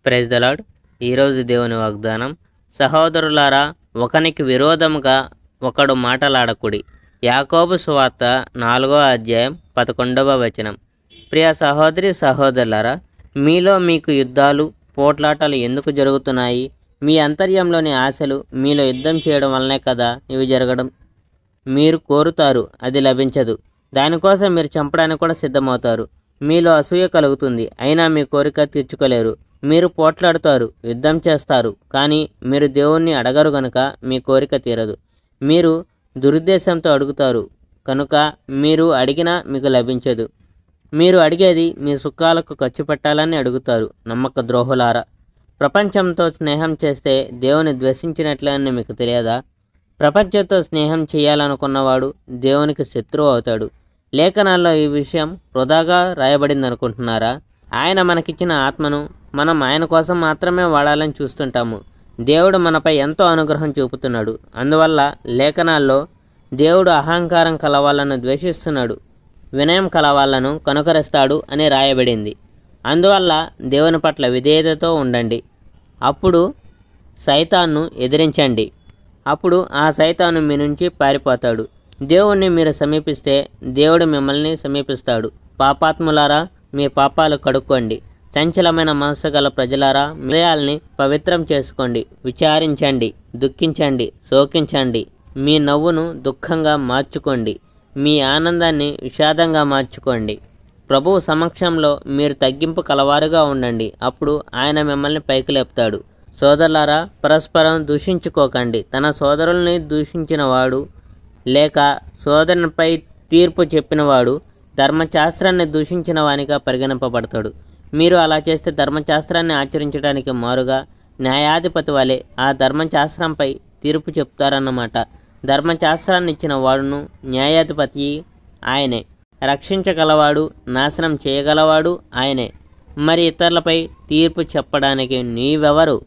Praise the Lord ఈరోజు దేవుని వాగ్దానం సహోదరులారా ఒకనికి విరోధముగా ఒకడు మాటలాడకుడి యాకోబు సువార్త నాలుగో అధ్యాయం పదకొండవ వచనం ప్రియ సహోదరి సహోదరులారా మీలో మీకు యుద్ధాలు పోట్లాటలు ఎందుకు జరుగుతున్నాయి మీ అంతర్యంలోని ఆశలు మీలో యుద్ధం చేయడం వల్లనే కదా ఇవి జరగడం మీరు కోరుతారు అది లభించదు దానికోసం మీరు చంపడానికి కూడా సిద్ధమవుతారు మీలో అసూయ కలుగుతుంది అయినా మీ కోరిక తీర్చుకోలేరు మీరు పోట్లాడుతారు యుద్ధం చేస్తారు కానీ మీరు దేవుణ్ణి అడగరు గనుక మీ కోరిక తీరదు మీరు దురుద్దేశంతో అడుగుతారు కనుక మీరు అడిగినా మీకు లభించదు మీరు అడిగేది మీ సుఖాలకు ఖర్చు పెట్టాలని అడుగుతారు నమ్మక ద్రోహులారా ప్రపంచంతో స్నేహం చేస్తే దేవుని ద్వేషించినట్లని మీకు తెలియదా ప్రపంచంతో స్నేహం చేయాలనుకున్నవాడు దేవునికి శత్రువు అవుతాడు లేఖనాల్లో ఈ విషయం వృధాగా రాయబడింది అనుకుంటున్నారా ఆయన మనకిచ్చిన ఆత్మను మనం ఆయన కోసం మాత్రమే వాడాలని చూస్తుంటాము దేవుడు మనపై ఎంతో అనుగ్రహం చూపుతున్నాడు అందువల్ల లేఖనాల్లో దేవుడు అహంకారం కలవాలను ద్వేషిస్తున్నాడు వినయం కలవాళ్లను కనుకరిస్తాడు అని రాయబడింది అందువల్ల దేవుని పట్ల విధేయతతో ఉండండి అప్పుడు సైతాన్ను ఎదిరించండి అప్పుడు ఆ సైతాను మీ నుంచి పారిపోతాడు దేవుణ్ణి మీరు సమీపిస్తే దేవుడు మిమ్మల్ని సమీపిస్తాడు పాపాత్ములారా మీ పాపాలు కడుక్కోండి చంచలమైన మనసు గల ప్రజలారా హృదయాల్ని పవిత్రం చేసుకోండి విచారించండి దుఃఖించండి శోకించండి మీ నవ్వును దుఃఖంగా మార్చుకోండి మీ ఆనందాన్ని విషాదంగా మార్చుకోండి ప్రభువు సమక్షంలో మీరు తగ్గింపు కలవారుగా ఉండండి అప్పుడు ఆయన మిమ్మల్ని పైకి లేపుతాడు సోదరులారా పరస్పరం దూషించుకోకండి తన సోదరుల్ని దూషించినవాడు లేక సోదరునిపై తీర్పు చెప్పినవాడు ధర్మశాస్త్రాన్ని దూషించిన వానిగా పరిగణింపబడతాడు మీరు అలా చేస్తే ధర్మశాస్త్రాన్ని ఆచరించడానికి మారుగా న్యాయాధిపతి వలె ఆ ధర్మశాస్త్రంపై తీర్పు చెప్తారన్నమాట ధర్మశాస్త్రాన్ని ఇచ్చిన వాడును న్యాయాధిపతి ఆయనే రక్షించగలవాడు నాశనం చేయగలవాడు ఆయనే మరి ఇతరులపై తీర్పు చెప్పడానికి నీవెవరు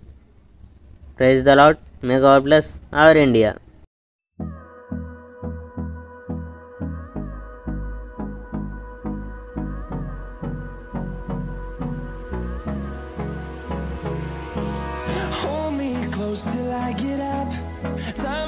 praise the Lord may God bless our India Hold me close till I get up. Time